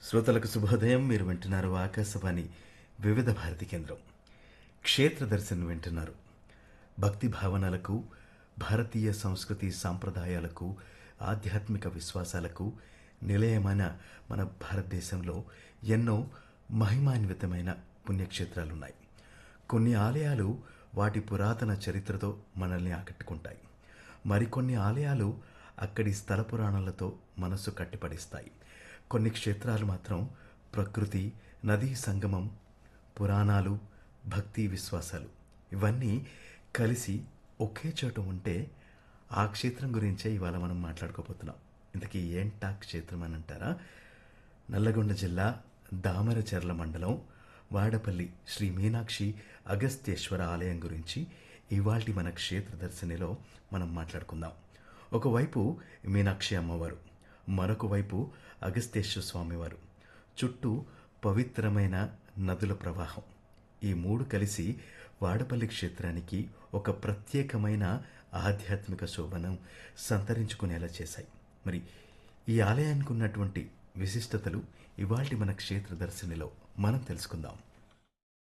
శ్రోతలకు శుభోదయం మీరు వింటున్నారు ఆకాశవాణి వివిధ భారతి కేంద్రం క్షేత్ర దర్శనం వింటున్నారు భక్తి భావనలకు భారతీయ సంస్కృతి సాంప్రదాయాలకు ఆధ్యాత్మిక విశ్వాసాలకు నిలయమైన మన భారతదేశంలో ఎన్నో మహిమాన్వితమైన పుణ్యక్షేత్రాలున్నాయి కొన్ని ఆలయాలు వాటి పురాతన చరిత్రతో మనల్ని ఆకట్టుకుంటాయి మరికొన్ని ఆలయాలు అక్కడి స్థల పురాణాలతో మనస్సు కట్టిపడిస్తాయి కొన్ని క్షేత్రాలు మాత్రం ప్రకృతి నదీ సంగమం పురాణాలు భక్తి విశ్వాసాలు ఇవన్నీ కలిసి ఒకే చోట ఉంటే ఆ క్షేత్రం గురించే ఇవాళ మనం మాట్లాడుకోబోతున్నాం ఇంతకీ ఏంటా క్షేత్రం అని అంటారా నల్లగొండ జిల్లా దామరచెర్ల మండలం వాడపల్లి శ్రీ మీనాక్షి అగస్త్యేశ్వర ఆలయం గురించి ఇవాల్టి మన క్షేత్ర దర్శనిలో మనం మాట్లాడుకుందాం ఒకవైపు మీనాక్షి అమ్మవారు మరొక వైపు అగస్త్యేశ్వర స్వామివారు చుట్టూ పవిత్రమైన నదుల ప్రవాహం ఈ మూడు కలిసి వాడపల్లి క్షేత్రానికి ఒక ప్రత్యేకమైన ఆధ్యాత్మిక శోభనం సంతరించుకునేలా చేశాయి మరి ఈ ఆలయానికి ఉన్నటువంటి విశిష్టతలు ఇవాల్టి మన క్షేత్ర దర్శనిలో మనం తెలుసుకుందాం